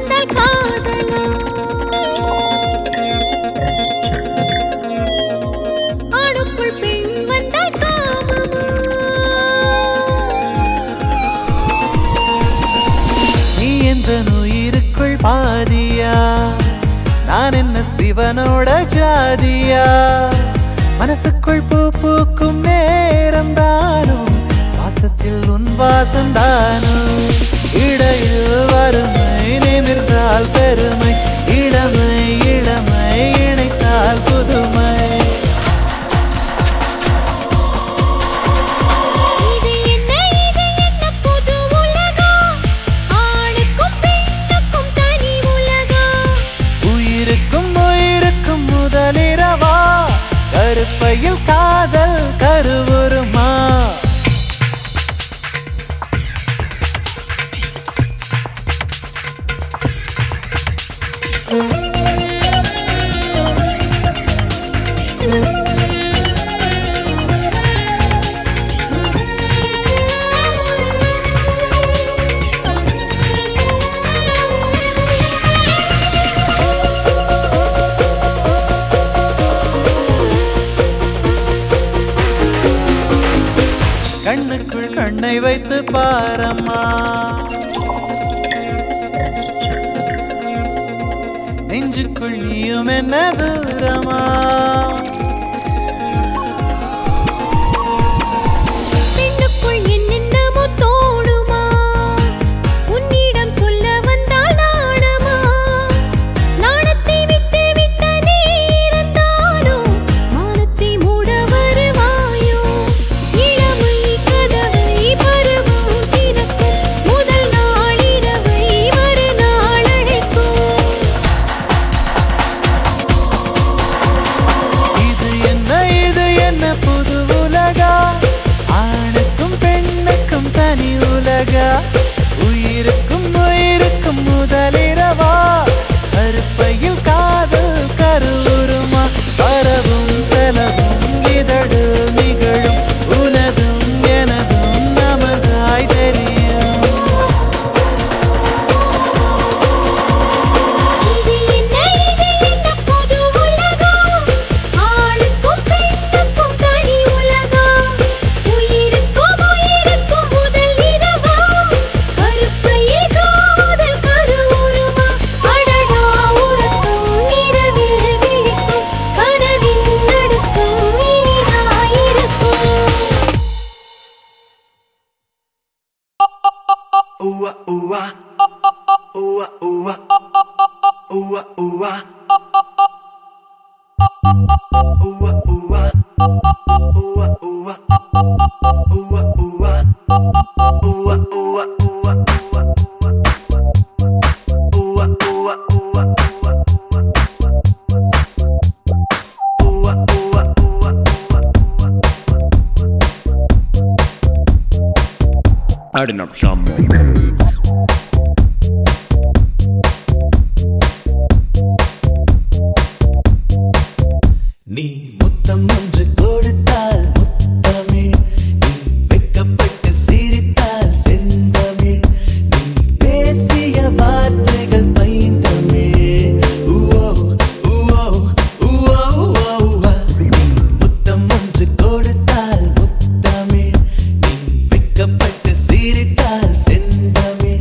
வந்தால் காதலா ஆணுக்குள் பெண் வந்தால் காமமா நீ எந்த உயிருக்குள் பாதியா நான் என்ன சிவனோட ஜாதியா மனசுக்குள் பூ பூக்கும் நேரம் தானும் சுவாசத்தில் உன் வாசம் தானும் இடையில் வறுமை நிமிர்ந்தால் பெருமை இளமை இளமை இணைத்தால் புதுமை இது என்ன இது என்ன புது உலகம் ஆணுக்கும் பெண்ணுக்கும் தனி உலகம் உயிருக்கும் உயிருக்கும் முதலிரவா கருப்பையில் காதல் கருவுருமா கண்ணுக்குள் கண்ணை வைத்து பாரம்மா நெஞ்சுக்குள் நீயும் என்ன தூரமா பெண்ணுக்குள் என்னென்னமோ தோணுமா உன்னிடம் சொல்ல வந்தால் நாணமா நாணத்தை விட்டு விட்ட நீ இருந்தாலோ மானத்தை மூட வருவாயோ இளமை கதவை பருவம் திறக்கும் முதல் நாள் இரவை மறுநாள் அழைக்கும் இது என்ன இது என்ன புது உலகா ஆணுக்கும் பெண்ணுக்கும் தனி உலகா உயிருக்கும் உயிருக்கும் முதலிரவா கருப்பையில் காதல் கருவுருமா வரவும் செலவும் இதழு நிகழும் உனதும் எனதும் நமதாய் தெரியும் இது என்ன இது என்ன புது உலகம் ஆணுக்கும் பெண்ணுக்கும் தனி உலகம் உயிருக்கும் உயிருக்கும் முதல் இரவா கருப்பையில் காதல் கருவுருவா அடடா உறக்கம் இரவில் விழிக்கும் கனவின் நடுக்கம் இனிதாயிருக்கும் Ooh ooh ooh ooh ooh ooh ooh ooh ooh Adding up some more moves. நீ முத்தம் ஒன்று கொடுத்தால் முத்தமிழ் நீ வெக்கப்பட்டு சிரித்தால் செந்தமிழ் நீ பேசிய வார்த்தைகள் பைந்தமிழ் ஊவோ ஊவோ ஊவோ ஊவோ நீ முத்தம் ஒன்று கொடுத்தால் முத்தமிழ் நீ வெக்கப்பட்டு சிரித்தால் செந்தமிழ்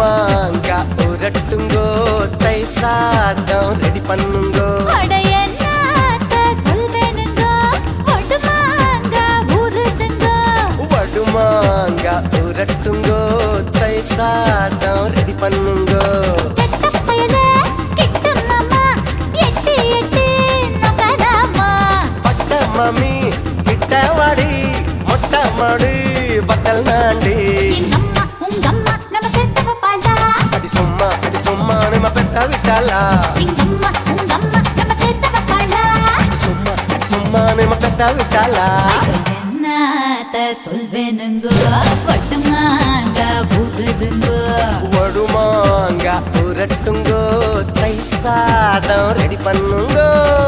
வடுமாங்கா உரட்டுங்கோ தை சாதம் ரெடி பண்ணுங்கோ அடையன்னாத்த சொல்வேனுங்க ஒடுமாங்க ஊறுதுங்க வடுமாங்கா உரட்டுங்கோ தை சாதம் ரெடி பண்ணுங்கோ கெட்ட பயல கிட்ட மாமா எட்டி எட்டி நகராமா பட்ட மாமி கிட்ட வாடி மொட்டை மாடு வட்டல் நாண்டி எங்கம்மா உங்கம்மா நம்ம செத்தவ பாடா அடி சும்மா அடி சும்மா நம்ம பெத்த விட்டாளா எங்கம்மா உங்கம்மா நம்ம செத்தவ பாடா அடி சும்மா அடி சும்மா நம்ம பெத்த விட்டாளா என்னத்த சொல்வேனுங்க ஒடுமாங்க ஊறுதுங்க வடுமாங்கா உரட்டுங்கோ தை சாதம் ரெடி பண்ணுங்கோ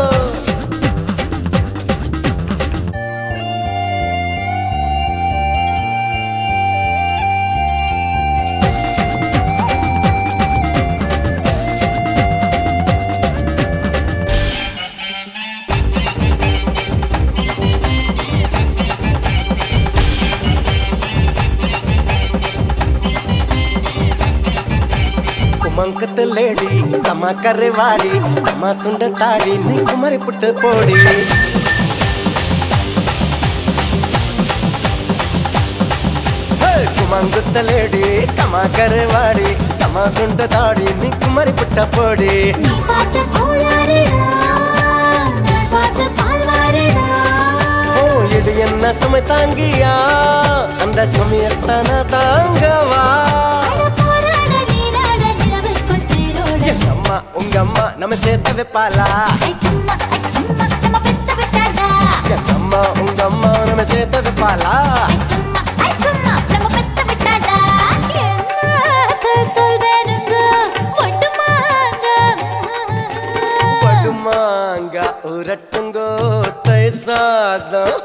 ಕುಮಂಕದ ಲೇಡಿ ತಮ್ಮ ಕರೆ ವಾಡಿ ತಮ್ಮ ತುಂಡ ತಾಡಿ ನೀ ಕುಮರಿ ಪುಟ್ಟ ಪೋಡಿ ಕುಮಂಗುತ್ತ ಲೇಡಿ ತಮ್ಮ ಕರೆ ವಾಡಿ ತಮ್ಮ ತುಂಡ ತಾಡಿ ನೀ ಕುಮರಿ ಪುಟ್ಟ ಪೋಡಿ நீ பார்த்த கோளாறுடா நான் பார்த்த பால்வாறுடா ஓ இது என்ன சுமை தாங்கியா அந்த சுமையத்தான தாங்கவா அட போராட நீராட நிலவுக்குள் தேரோட எங்க அம்மா உங்க அம்மா நம்ம சேர்த்த வைப்பாளா ஐ சும்மா ஐ சும்மா நம்ம பெத்த விட்டாடா எங்க அம்மா உங்க அம்மா நம்ம சேர்த்த வைப்பாளா ஐ சும்மா ஐ சும்மா நம்ம பெத்த விட்டாடா என்னத்த சொல்வேனுங்க ஒட்டுமாங்க படுமாங்க உரட்டுங்கோ தை சாதம்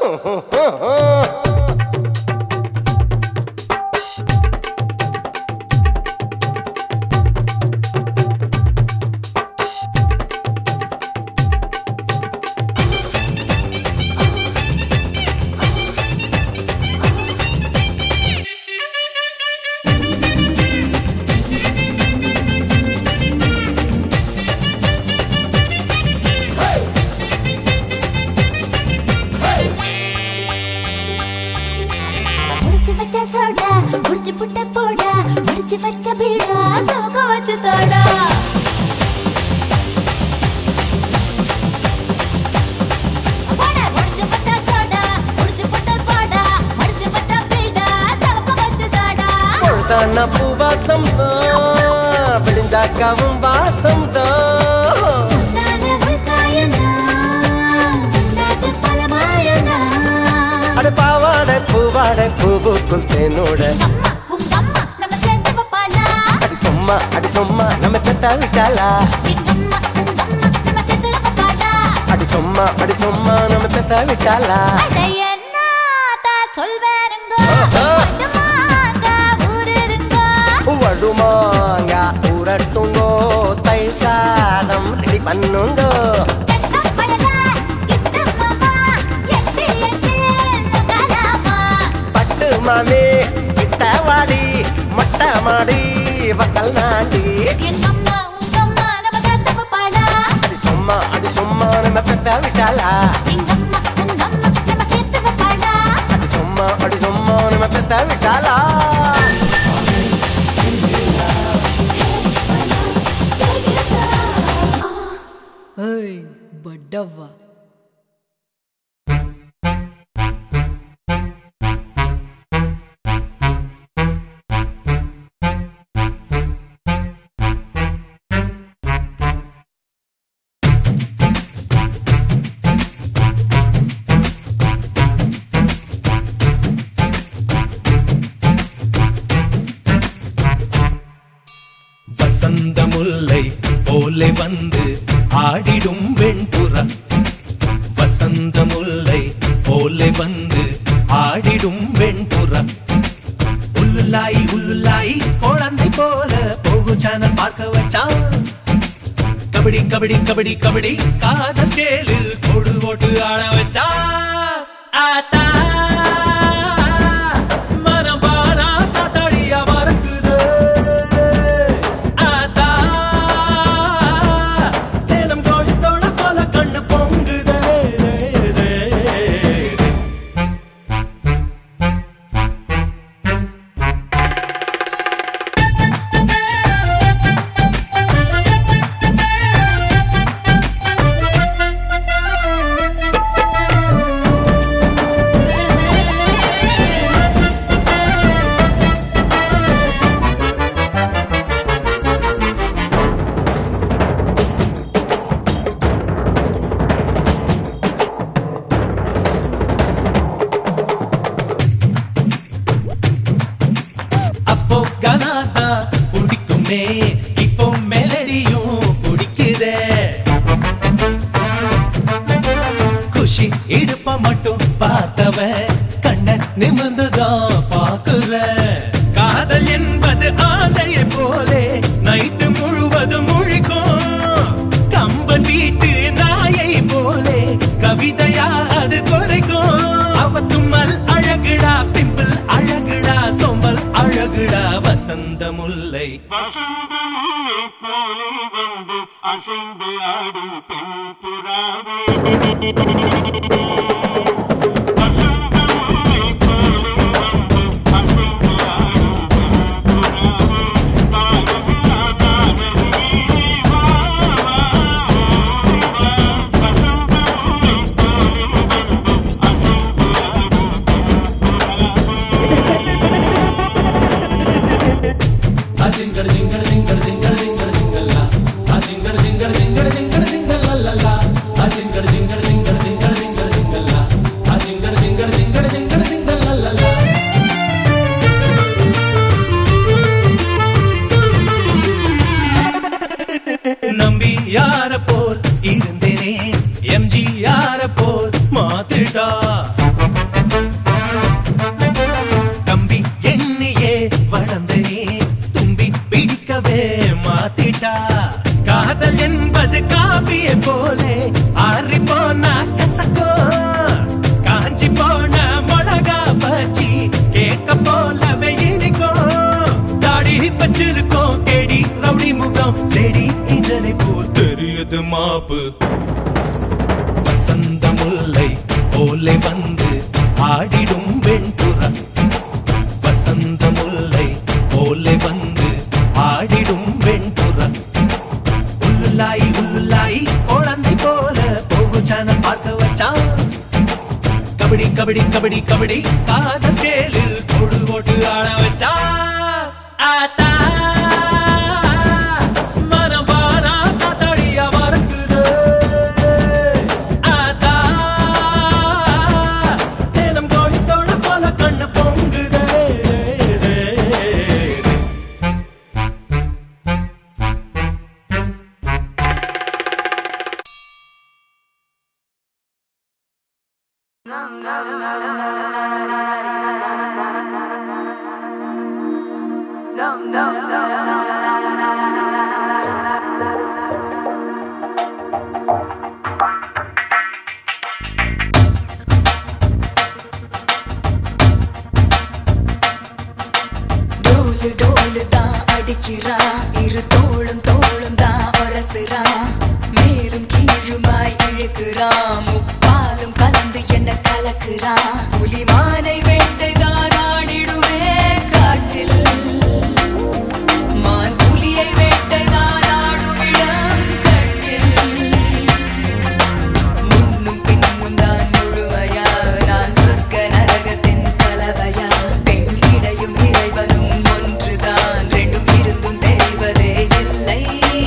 முடிச்சு வச்ச சோடா முடிச்சு புட்ட போடா முடிச்சு வச்ச பீடா சோக வச்சு தோடா போடா, முடிச்சு வச்ச சோடா, முடிச்சு புட்ட போடா, முடிச்சு வச்ச பீடா, சோக வச்சு தோடா. பொழுதான பூவாசம் தான் விடிஞ்சாக்காவும் வாசம் தான் உன்னால உள்காயனா, உண்டாச்சு பல மாயனா. அட பாவாடை பூவாடை பூவுக்குள் தேனோட அம்மா, உங்க அம்மா நம்ம சேர்த்து வைப்பாளா? அடி சும்மா அடி சும்மா நம்ம பெத்த விட்டாளா எங்க அம்மா, உங்க அம்மா நம்ம சேர்த்து வைப்பாளா? அடி சும்மா அடி சும்மா நம்ம பெத்த விட்டாளா அட என்னத்த சொல்வேனுங்க ஆஹா. ஒட்டுமாங்க ஊருதுங்க வடுமாங்க உரட்டுங்கோ தை சாதம் ரெடி பண்ணுங்கோ கெட்ட பயலா, கிட்ட மாமா, எட்டி எட்டி நகராமா. பட்டு மாமி கிட்ட வாடி மொட்டை மாடி வக்கல் நாண்டி எங்க அம்மா, உங்க அம்மா நம்ம சேர்த்து வைப்பாளா? அடி சும்மா அடி சும்மா நம்ம பெத்த விட்டாளா எங்க அம்மா, உங்க அம்மா நம்ம சேர்த்து வைப்பாளா? அடி சும்மா அடி சும்மா நம்ம பெத்த விட்டாளா ஏய் பட்டவா வசந்த முல்லை போலே வந்து ஆடிடும் வெண்புறா வசந்த முல்லை போலே வந்து ஆடிடும் வெண்புறா உள்ளுலாய் உள்ளுலாய் குழந்தை போல போகு சேனல் பார்க்க வச்சான் கபடி கபடி கபடி கபடி காதல் கேளில் கொடு போட்டு ஆட வச்சா ஆத்தா மனம் பாரா தாத்தாடியா மறக்குது குஷி இடுப்ப மட்டும் பார்த்தவன் கண்ண நிமிர்ந்துதான் பாக்குற காதல் என்பது ஆந்தையை போலே நைட்டு முழுவதும் முழிக்கும் கம்பன் வீட்டு நாயை போலே கவிதையா அது குறைக்கும் அவ தும்மல் அழகுடா பிம்பிள் அழகுடா சொம்பல் அழகுடா வசந்த முல்லை வசந்தமுல்லை போலே வந்து அசைந்து ஆடும் பெண் புறாவே வசந்தமுல்லை போலே வந்து அசைந்து ஆடும் பெண் புறாவே தாயகா தாயகி வா வா வா வசந்தமுல்லை போலே வந்து அசைந்து ஆடும் நம்பி யார போல் இருந்தேனே எம்ஜி யார போல் மாத்திட்டா தம்பி எண்ணியே வளர்ந்தனே தும்பி பிடிக்கவே மாத்திட்டா காதல் என்பது காப்பியை போலே ஆறி போனா கசக்கோ காஞ்சி போன மிளகா பச்சி கேக்க போலவே இனிக்கும் தாடி பச்சிருக்கோம் கேடி ரவுடி முகம் தேடி இஞ்சலை போல் தெரியுது மாப்பு வசந்த முல்லை போலே வந்து ஆடிடும் வெண்புறா வசந்த முல்லை போலே வந்து ஆடிடும் வெண்புறா உள்ளுலாய் உள்ளுலாய் குழந்தை போல போகு சேனல் பார்க்க வச்சான் கபடி கபடி கபடி கபடி காதல் கேளில் கொடு போட்டு ஆட வச்சா ஆத்தா மனபானா காத்தாடியா மறக்குது ஆத்தா தினம் கோழி சோழ போல கண்ணு பொங்குதே டோலு டோலு தான் அடிக்கிறா இரு தோளும் தோளும் தான் உரசுறா மேலும் கீழுமாய் இழுக்கிறா முப்பாலும் கலந்து என்ன கலக்குறா புலிமானை வேட்டைதான் ஆடிடுவே காட்டில் மான் புலியை வேட்டைதான் ஆடும் இடம் கட்டில் முன்னும் பின்னும் தான் முழுமையா நான் சொர்க்க நரகத்தின் கலவையா பெண் இடையும் இறைவனும் ஒன்றுதான் ரெண்டும் இருந்தும் தெரிவதே இல்லை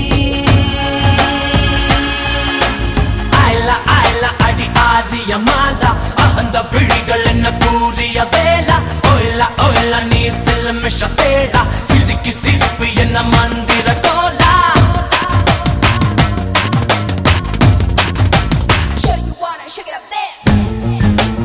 ஆயில ஆயில அடி ஆதிய மாலா அகந்த விழிகள் என்ன கூறிய வேலா ஓயில ஓயில நீ சிலமிஷ தேடா சிரிக்கு சிரிப்பு என்ன மந்திர கோலா Show you wanna shake it up there.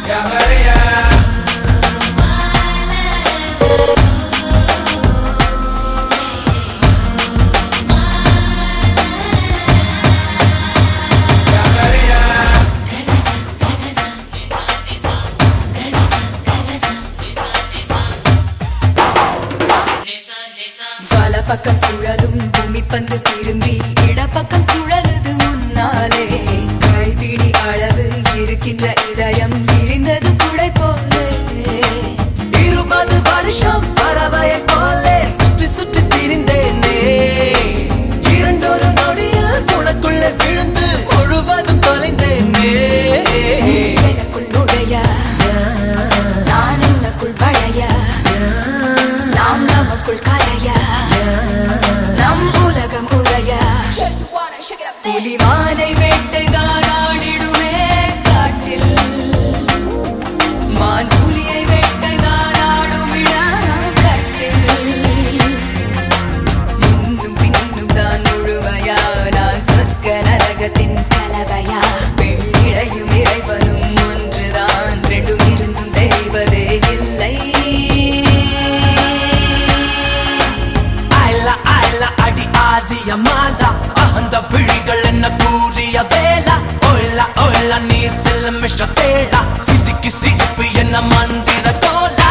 வல பக்கம் சுழலும் பூமி பந்து திரும்பி இடப்பக்கம் சுழலுது உன்னாலே கைப்பிடி அளவு இருக்கின்ற இதயம் விரிந்தது குடை போலே இருபது வருஷம் பறவையை போலே சுற்றி சுற்றி திரிந்தேனே இரண்டொரு நொடியில் உனக்குள்ள விழுந்து முழுவதும் தொலைந்தேனே நீ எனக்குள் நுழைய நான் உனக்குள் வளைய நாம் நமக்குள் கலைய நம் உலகம் உரைய புலிமானை வேட்டைதான் ஆடிடுமே காட்டில் மான் புலியை வேட்டைதான் ஆடுமிட கட்டில் முன்னும் பின்னும் தான் முழுமையா நான் சொர்க்க நரகத்தின் கலவையா பெண்ணிடையும் இறைவனும் ஒன்றுதான் ரெண்டும் இருந்தும் தெரிவதே இல்லை ஆயில ஆயில அடி ஆதிய மாலா அகந்த விழிகள் என்ன கூறிய வேலா ஓயில ஓயில நீ செல்ல மிஷ தேடா சிசிக்கு சிரிப்பு என்ன மந்திர கோலா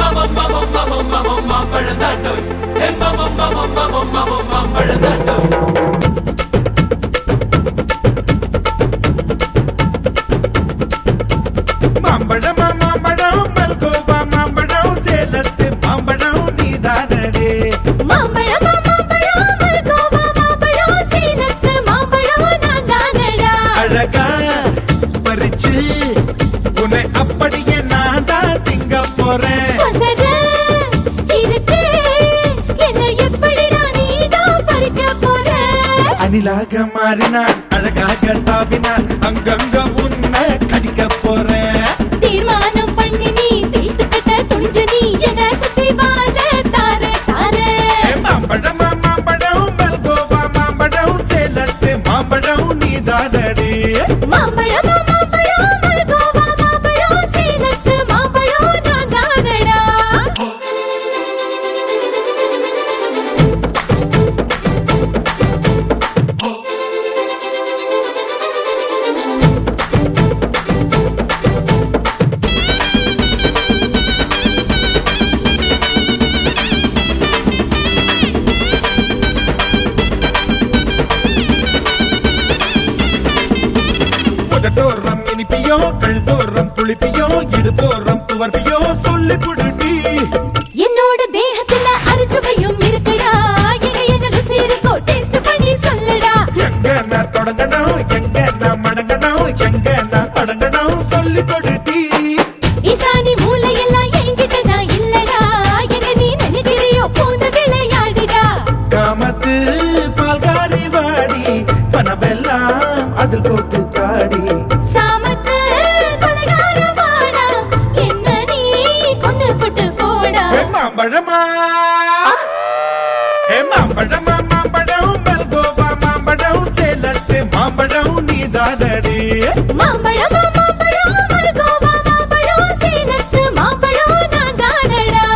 மாம்பழமா மாம்பழம் மல்கோவா மாம்பழம் சேலத்து மாம்பழம் நீதானடே மாம்பழம் மாம்பழம் மல்கோவா மாம்பழம் சேலத்து மாம்பழம் நான் தானடா அழகா பறிச்சு உன்னை அப்படியே நான் தான் திங்க போறேன் ஒசர இருக்கு என்ன எப்படிடா நீதான் பறிக்க போற அணிலாக மாறினான் அழகாக தாவினான் அங்கங்க உன்னை கடிக்க போறேன் தீர்மானம் பண்ணி நீ தீர்த்து கட்ட துணிஞ்ச நீ என்ன சுத்தி வார தார தார ஏ மாம்பழமா மாம்பழம் மல்கோவா மாம்பழம் சேலத்து மாம்பழம் நீதானடே மாம்பழம் மாம்பழம் மல்கோவா மாம்பழம் சேலத்து மாம்பழம் நான் தானடா புதட்டோரம் இனிப்பியோ கழுதோரம் புளிப்பியோ இடுதோரம் துவர்ப்பியோ சொல்லி புடுடி என்னோட தேகத்துல அரிச்சுவையும் இருக்குடா எங்க என்ன ருசி இருக்கோ டேஸ்ட் பண்ணி சொல்லடா எங்க நான் தொடங்கணும் எங்க நான் மடங்கணும் எங்க நான் தொடங்கணும் சொல்லி கொடுடி ஈசானி மூளையெல்லாம் என்கிட்ட தான் இல்லடா என்ன நீ நினைக்கிறியோ போன விளையாடுடா காமத்து பால்காரி வாடி பணமெல்லாம் அதில் போட்டு தாடி சாமத்து கொலைகார வாடா என்ன நீ கொண்டு போட்டு போடா ஏ மாம்பழமா ஏ மாம்பழமா மாம்பழம் மல்கோவா மாம்பழம் சேலத்து மாம்பழம் நீதானடி மாம்பழம் மாம்பழம் மல்கோவா மாம்பழம் சேலத்து மாம்பழம் நான் தானடா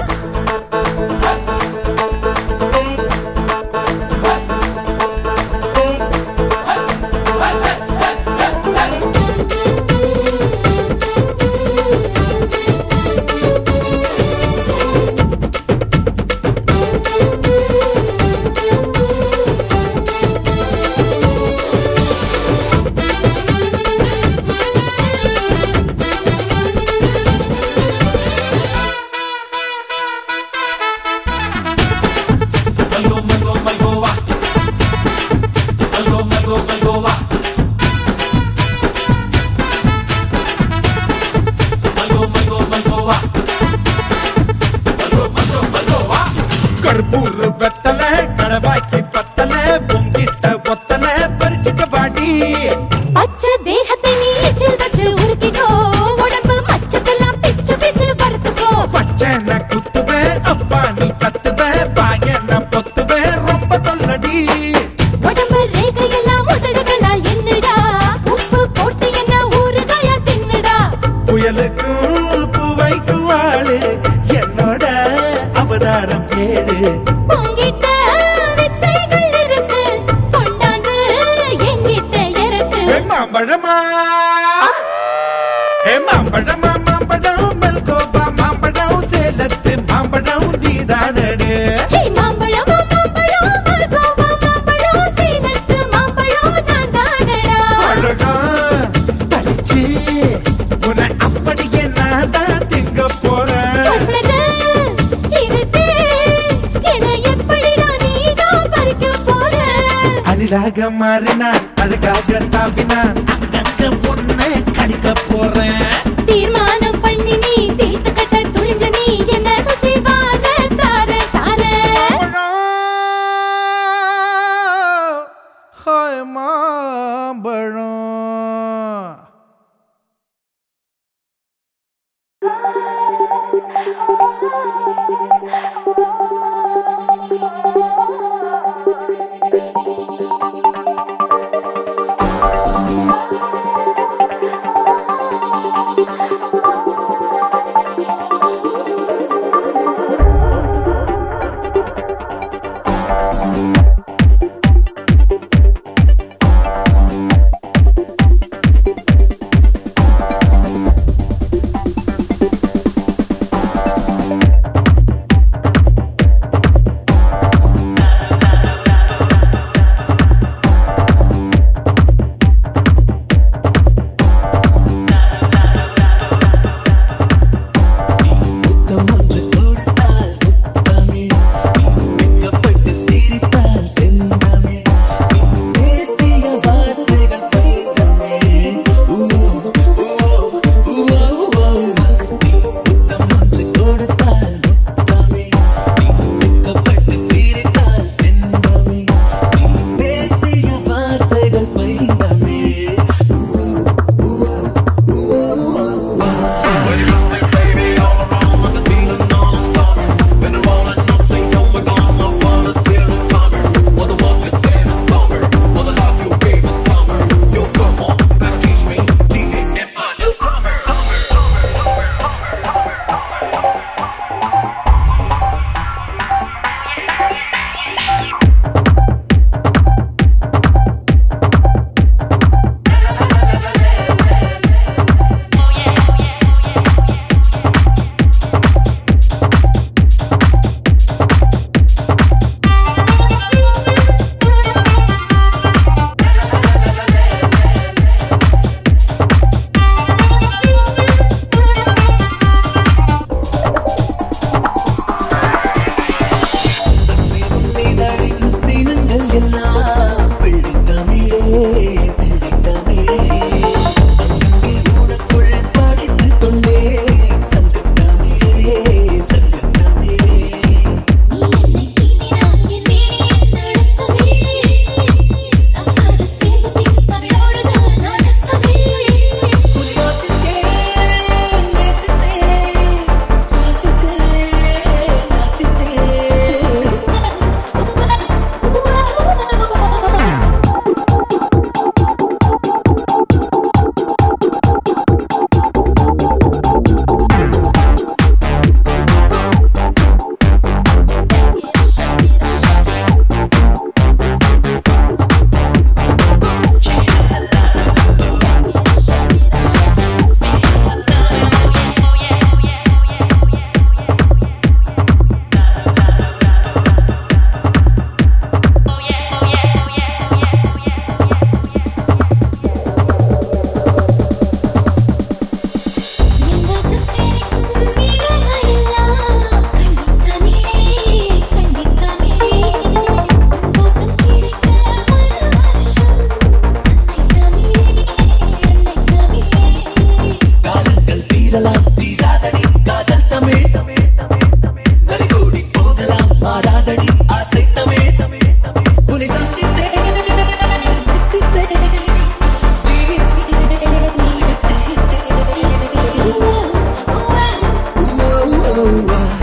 கற்பூர் வெத்தல கடவாய்க்கு பத்தல பொங்கிட்ட ஒத்தல பறிச்சுக்க பாடி பச்சை தேகத்தை நீ எச்சில் வச்சு உருக்கிட்டோ உடம்பு மச்சத்தெல்லாம் பிச்சு பிச்சு வறுத்துக்கோ பச்சை நான் குத்துவேன் அப்பா நீ கத்துவேன் பாய நான் பொத்துவேன் ரொம்ப தொல்லடி உடம்பு ரேகையெல்லாம் உதடுகளால் என்னடா உப்பு போட்டு என்ன ஊறுகாயா தின்னுடா புயலுக்கும் பூவைக்கும் ஆளு என்னோட அவதாரம் ஏழு உங்கிட்ட வித்தைகள் இருக்கு கொண்டாந்து எங்கிட்ட இருக்கு ஏ மாம்பழமா ஏ மாம்பழமா மாம்பழம் மல்கோவா மாம்பழம் சேலத்து மாம்பழம் நீதானடு ஹே மாம்பழம் மாம்பழம் மல்கோவா மாம்பழம் சேலத்து மாம்பழம் நான் தானடா அழகா பறிச்சு உன்னை அப்படியே நான் தான் திங்க போறேன் ஒசர இருக்கு என்ன எப்படிடா நீதான் பறிக்க போற அணிலாக மாறினான் அழகாக தாவினான் அங்கங்க பொண்ணு கடிக்க போறேன் தீர்மானம் பண்ணி நீ தீர்த்து கட்ட துணிஞ்ச நீ என்ன சுத்தி வார தார தார ஹாய் மாம்பழம் மாம்பழம் oh, oh.